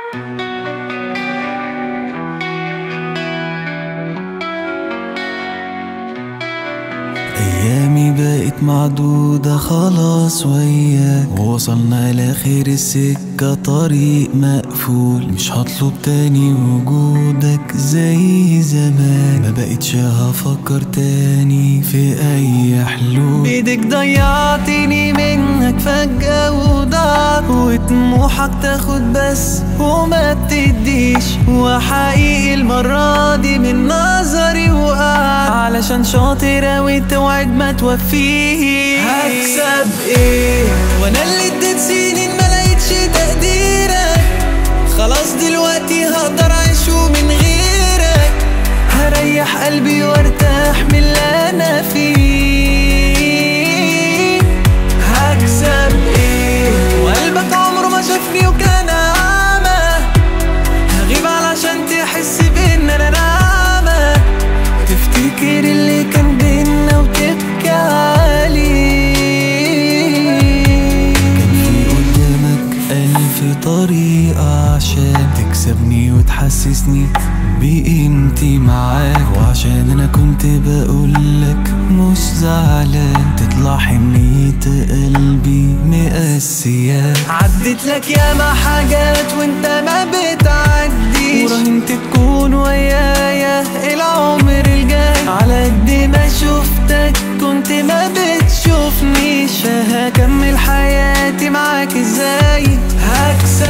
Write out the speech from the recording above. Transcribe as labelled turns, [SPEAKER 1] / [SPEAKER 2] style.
[SPEAKER 1] أيامي بقت معدودة خلاص وياك وصلنا لآخر السكة طريق مقفول مش هطلب تاني وجودك زي زمان ما بقتش هفكر تاني في أي حلول بإيدك ضيعتني منك فجأة وضعت وطموحك تاخد بس وما بتديش وحقيقي المرة دي من نظري وقعت علشان شاطر اوي توعد ما توفيش هكسب ايه وانا اللي اديت سنين ما لقيتش تقديرك خلاص دلوقتي هقدر اعيشه من غيرك هريح قلبي وارتاح من اللي انا فيه هكسب ايه وقلبك عمره ما شافني وكان اعمى هغيب علشان تحس بان انا نعمة تفتكر اللي كان بينا وتبكي عليه كان في قدامك ألف طريقة عشان تكسبني وتحسسني بقيمتي معاك وعشان أنا كنت بقولك مش زعلان تطلع حنية قلبي مقاسياك عدت لك ياما حاجات وانت ما بتعديش وراهنت تكون ويايا العمر الجاي على قد ما شفتك كنت ما بتشوفنيش فهكمل حياتي معاك ازاي هكسب